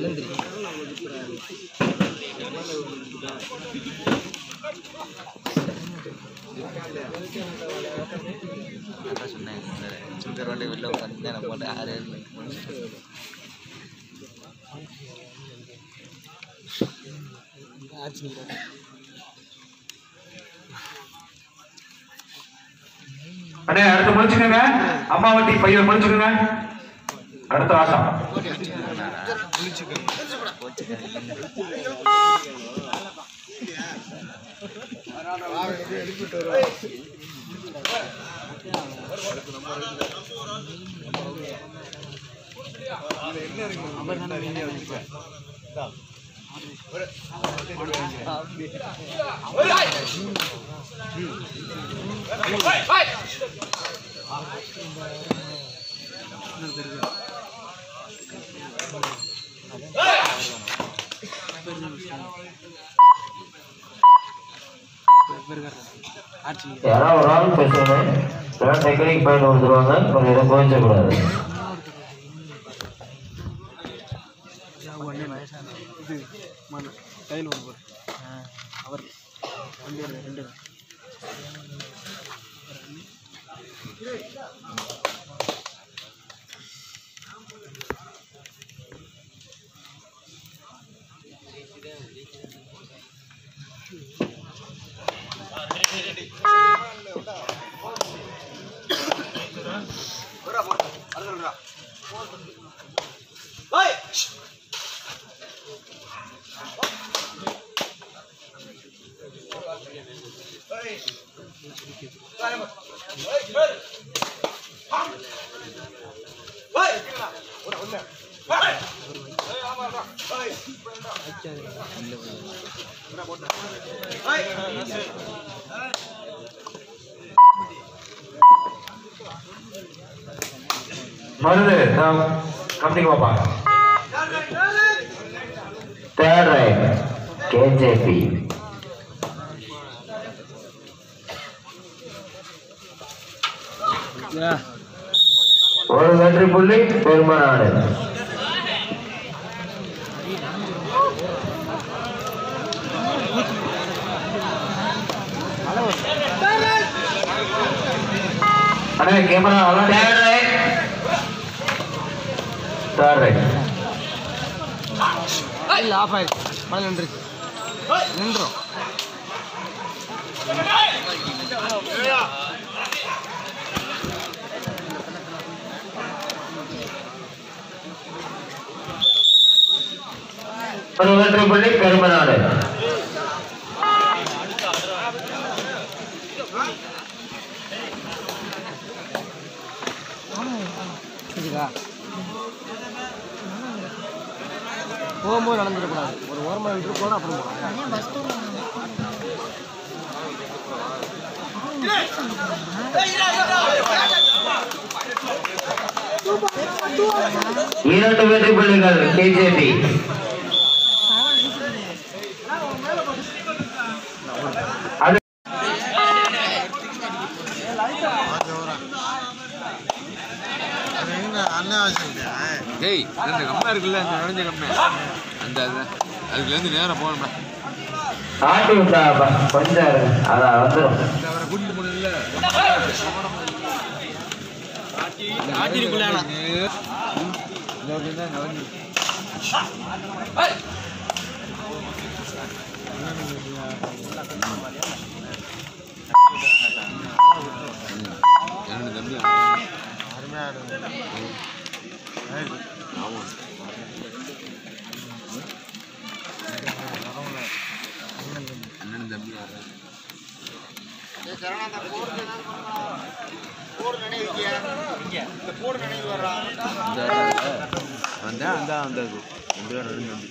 அதான் சொன்னேன் சுகர் வந்து வெளில உட்காந்து நான் போட்டு ஆறு ஏழு மணிக்கு முடிச்சிட்டேன். அண்ணே அடுத்து முடிச்சுக்கோங்க அம்மா வண்டி பையன் முடிச்சுக்கோங்க அடுத்த ஆட்டம் யாராவது ஒரு ஆள் பேசுங்க இல்லைன்னா டெக்னிக் பாயிண்ட் கொடுத்துருவாங்க கொஞ்சம் எதுவும் கோவிச்சக்கூடாது மருது நான் கம்பெனிக்கு வாப்பா தேர்ட் ரைட் கேஜேபி ஒரு வெற்றி புள்ளி பெருமநாடு அண்ணே கேமரா அதான் தேர்ட் ரைட் தேர்ட் ரைட் இல்ல ஆஃப் ஆயிடுச்சு மழை நின்றுச்சு நின்றோம் ஒரு வெற்றி புள்ளி பெருமநாடு இதுக்கா போகும்போது நடந்துடக்கூடாது ஒரு ஓரமாக நின்று போனால் அப்புறம் போகலாம் இரண்டு வெற்றி புள்ளிகள் கேஜேபி அது டேய் அந்த கம்மா இருக்குல்ல அந்த நுழைஞ்ச கம்மை அந்த அது அதுக்குலேருந்து நேரம் போகணும்டா ஆட்டி விட்டா ப- கொஞ்சம் இரு. அதான் வந்துடும் இந்த அவரை கூட்டிட்டு போனதில்ல ஆட்டிருக்குள்ள என்னோட தம்பி அண்ணன் தம்பி யாரு இந்த வந்தா அந்த அந்த இது ரெண்டு பேரும் ரெண்டு தம்பி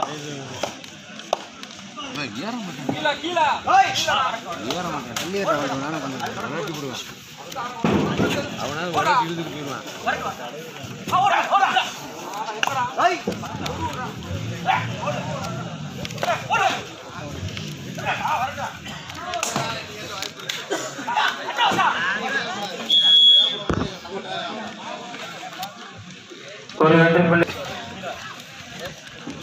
அம்மா, ஏற மாட்டேன் ஏற மாட்டேன் தள்ளி ஏற நானே கொஞ்சம் விளையாட்டி போடுவேன் அவனால விளையாட்டி இழுத்துட்டு போயிடுவான் ஒரு வெற்றி புள்ளி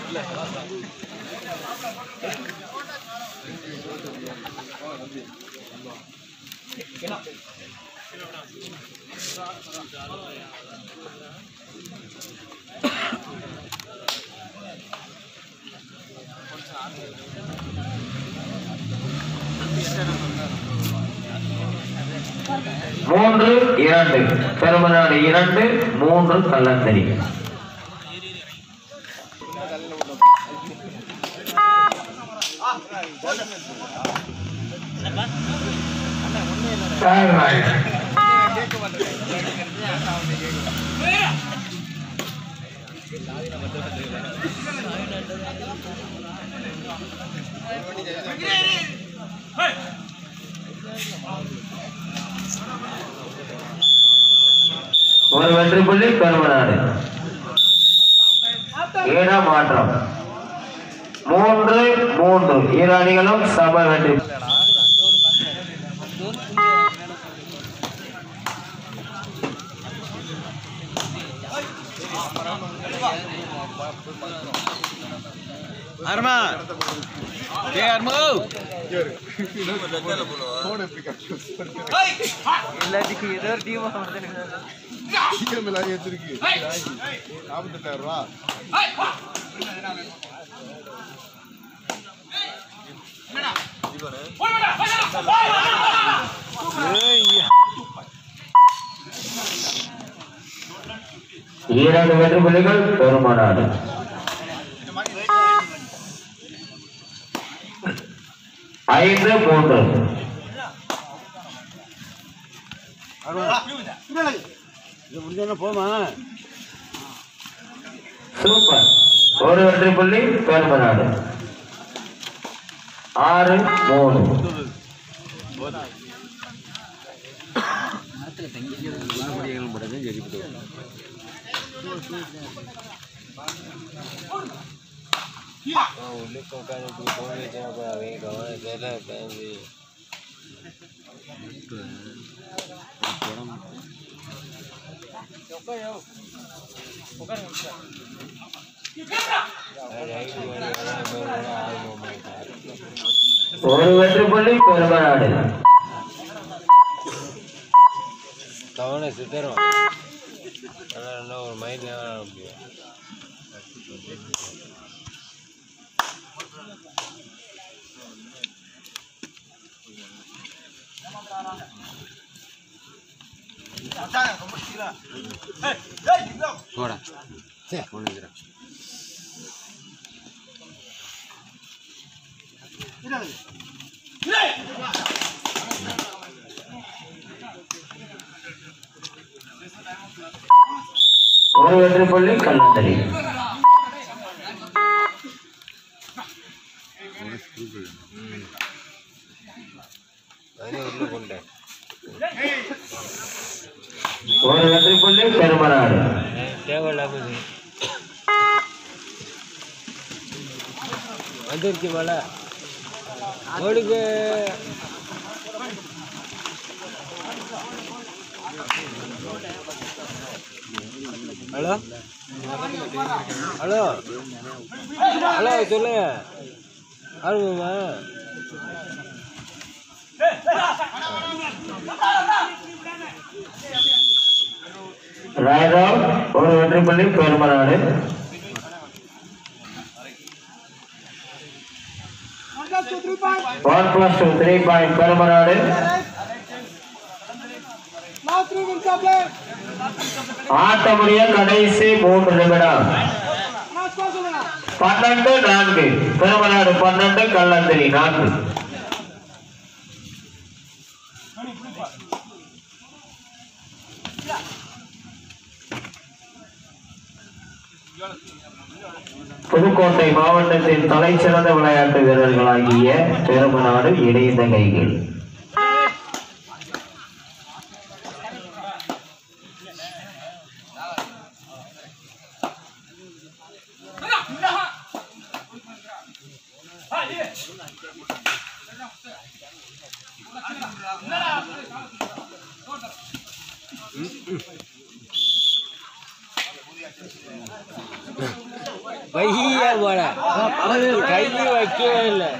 மூன்று இரண்டு பெருமநாடு இரண்டு மூன்று கள்ளந்தரி ஒரு வெற்றி புள்ளி பெருமநாடு ஏழா மாற்றம் மூன்று மூன்று இரு அணிகளும் சம வெற்றி அருமா ஏ அருமா எல்லாத்துக்கும் ஏதோ ஒரு டீம் நாற்பத்தெட்டாயிரம் ரூபா இரண்டு வெற்றி புள்ளிகள் பெருமநாடு ஐந்து மூன்று போமா சூப்பர் ஒரு வெற்றி புள்ளி பெருமநாடு ஆறு மூணு உள்ளுக்கு உட்காந்து போன் வச்சா அவங்க கவனம் உட்காந்து ஒரு வெற்றி புள்ளி பெருமநாடு கவனம் சுத்தரும் ஆனால் என்ன ஒரு மைண்ட் முடியும் போடா சரி ஒன்று ஒரு வெற்றி புள்ளி கள்ளத்தறி நானே உள்ள கொண்டேன் ஒரு வெற்றி புள்ளி பெருமநாடு தேவையில்லாம இது. வந்துருச்சு மழை ஓடுக்கு ஹலோ ஹலோ ஹலோ சொல்லுங்க ஆரம்பமா ராயராவ் ஒரு வெற்றி புள்ளி Perumanadu one plus two three point Perumanadu ஆட்ட முடிய கடைசி மூன்று நிமிடம் பன்னெண்டு நான்கு பெருமநாடு பன்னெண்டு கள்ளந்திரி நான்கு புதுக்கோட்டை மாவட்டத்தின் தலைசிறந்த விளையாட்டு வீரர்களாகிய பெருமநாடு இணைந்த கைகள் பையா போல கை வைக்கவே இல்லை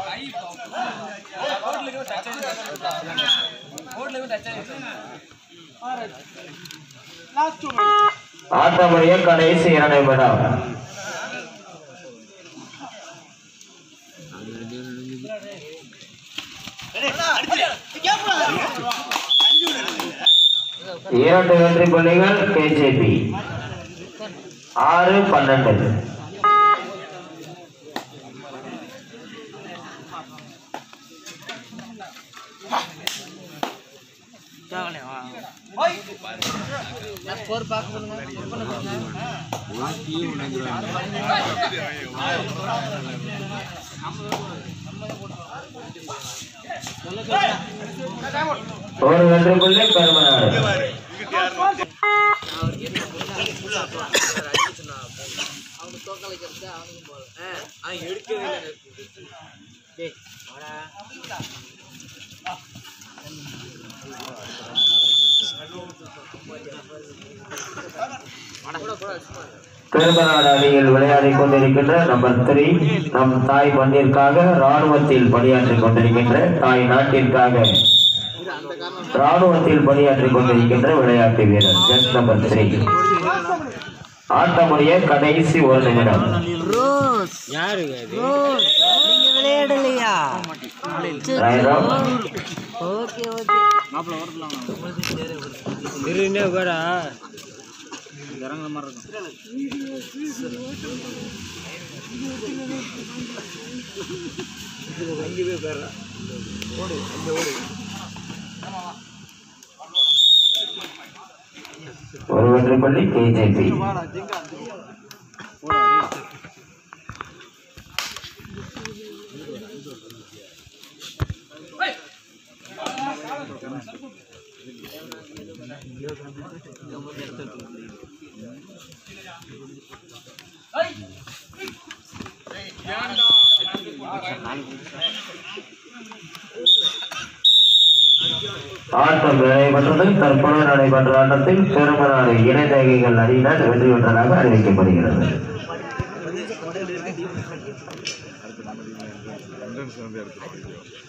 ஆட்டமுடைய கடைசி இரண்டு நிமிடம் இரண்டு வெற்றி புள்ளிகள் கேஜேபி ஆறு பன்னெண்டு ஒரு வெற்றி புள்ளி பெருமநாடு பெருமநாடு அணியில் விளையாடிக் கொண்டிருக்கின்ற நம்பர் த்ரீ நம் தாய் மண்ணிற்காக ராணுவத்தில் பணியாற்றிக் கொண்டிருக்கின்ற தாய் நாட்டிற்காக ராணுவத்தில் பணியாற்றிக் கொண்டிருக்கின்ற விளையாட்டு வீரர் ஜஸ்ட் நம்பர் த்ரீ ஆட்டமுடைய கடைசி ஒரு நிமிடம் யாருங்க அது நீங்க விளையாடலையா ராயிரம் ஓகே ஓகே திருநே கூட ஒரு வெற்றி புள்ளி கேஜேபி ஆட்டம் நடைபெற்றது தற்போது நடைபெற்ற ஆட்டத்தில் பெருமநாடு இணைந்தகைகள் அணியினர் வெற்றி பெற்றதாக அறிவிக்கப்படுகிறது என்ட்ரன்ஸ் வந்து எடுத்துருவாங்க